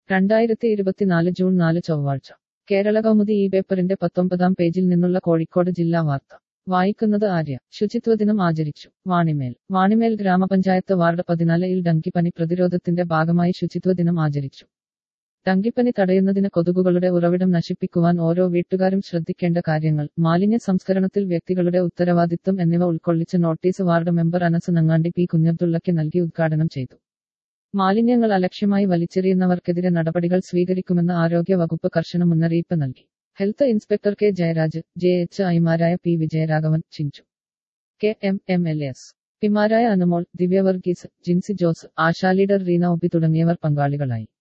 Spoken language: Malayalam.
രണ്ടായിരത്തി ഇരുപത്തിനാല് ജൂൺ നാല് ചൊവ്വാഴ്ച കേരള കൗമുദി ഈ പേപ്പറിന്റെ പത്തൊമ്പതാം പേജിൽ നിന്നുള്ള കോഴിക്കോട് ജില്ലാ വാർത്ത വായിക്കുന്നത് ആര്യ ശുചിത്വ ദിനം ആചരിച്ചു വാണിമേൽ വാണിമേൽ ഗ്രാമപഞ്ചായത്ത് വാർഡ് പതിനാലിൽ ഡങ്കിപ്പനി പ്രതിരോധത്തിന്റെ ഭാഗമായി ശുചിത്വ ദിനം ആചരിച്ചു ഡങ്കിപ്പനി തടയുന്നതിന് കൊതുകുകളുടെ ഉറവിടം നശിപ്പിക്കുവാൻ ഓരോ വീട്ടുകാരും ശ്രദ്ധിക്കേണ്ട കാര്യങ്ങൾ മാലിന്യ സംസ്കരണത്തിൽ വ്യക്തികളുടെ ഉത്തരവാദിത്വം എന്നിവ ഉൾക്കൊള്ളിച്ച് notice ward member Anas Nangandi P കുഞ്ഞബ്ദുള്ളയ്ക്ക് നൽകി ഉദ്ഘാടനം ചെയ്തു മാലിന്യങ്ങൾ അലക്ഷ്യമായി വലിച്ചെറിയുന്നവർക്കെതിരെ നടപടികൾ സ്വീകരിക്കുമെന്ന് ആരോഗ്യ വകുപ്പ് കർശന മുന്നറിയിപ്പ് നൽകി health inspector K Jayaraj J H ഐമാരായ P Vijayaraghavan Chinchu K M M L S പിമാരായ അനുമോൾ ദിവ്യവർഗീസ് ജിൻസി ജോസ് ആശാ ലീഡർ റീന ഒബി തുടങ്ങിയവർ പങ്കാളികളായി